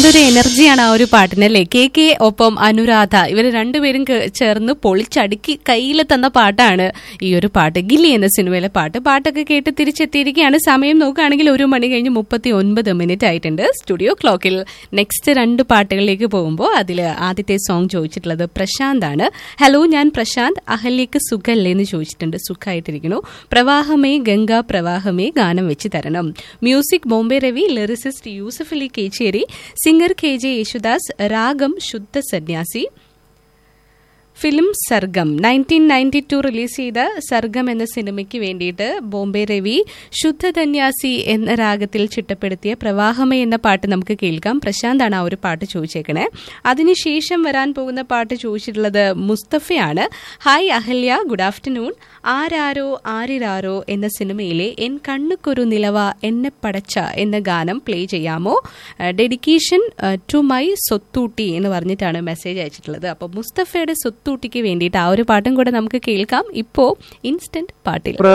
നല്ലൊരു എനർജിയാണ് ആ ഒരു പാട്ടിന് അല്ലേ കെ കെ ഒപ്പം അനുരാധ ഇവർ രണ്ടുപേരും കേ- ചേർന്ന് പൊളിച്ചടുക്കി കയ്യിൽ തന്ന പാട്ടാണ് ഈ ഒരു പാട്ട് ഗില്ലി എന്ന സിനിമയിലെ പാട്ട് പാട്ടൊക്കെ കേട്ട് തിരിച്ചെത്തിയിരിക്കുകയാണ് സമയം നോക്കുകയാണെങ്കിൽ ഒരു മണി കഴിഞ്ഞ് മുപ്പത്തി ഒൻപത് മിനിറ്റ് ആയിട്ടുണ്ട് സ്റ്റുഡിയോ ക്ലോക്കിൽ നെക്സ്റ്റ് രണ്ട് പാട്ടുകളിലേക്ക് പോകുമ്പോൾ അതിൽ ആദ്യത്തെ സോങ് ചോദിച്ചിട്ടുള്ളത് പ്രശാന്ത് ആണ് ഹലോ ഞാൻ പ്രശാന്ത് അഹല്യക്ക് സുഖല്ലേ എന്ന് ചോദിച്ചിട്ടുണ്ട് സുഖമായിട്ടിരിക്കുന്നു പ്രവാഹമേ ഗംഗ പ്രവാഹമേ ഗാനം വെച്ച് തരണം music Bombay Ravi lyricist Yusuf Ali Kecheri singer K J Yesudas രാഗം Shuddha Sanyasi film Sargam nineteen ninety two release ചെയ്ത സർഗം എന്ന സിനിമയ്ക്ക് വേണ്ടിയിട്ട് ബോംബെ രവി ശുദ്ധധന്യാസി എന്ന രാഗത്തിൽ ചിട്ടപ്പെടുത്തിയ പ്രവാഹമേ എന്ന പാട്ട് നമുക്ക് കേൾക്കാം പ്രശാന്താണ് ആ ഒരു പാട്ട് ചോദിച്ചേക്കണേ അതിനുശേഷം വരാൻ പോകുന്ന പാട്ട് ചോദിച്ചിട്ടുള്ളത് മുസ്തഫയാണ് hi Ahalya good afternoon Aararo Aariraro എന്ന സിനിമയിലെ എൻ കണ്ണുക്കൊരു നിലവ എന്നെ പടച്ച എന്ന ഗാനം പ്ലേ ചെയ്യാമോ ഡെഡിക്കേഷൻ ടു മൈ സ്വത്തൂട്ടി എന്ന് പറഞ്ഞിട്ടാണ് മെസ്സേജ് അയച്ചിട്ടുള്ളത് അപ്പോൾ മുസ്തഫയുടെ സ്വത്തൂട്ടിക്ക് വേണ്ടിയിട്ട് ആ ഒരു പാട്ടും കൂടെ നമുക്ക് കേൾക്കാം ഇപ്പോൾ ഇൻസ്റ്റന്റ് പാട്ടിൽ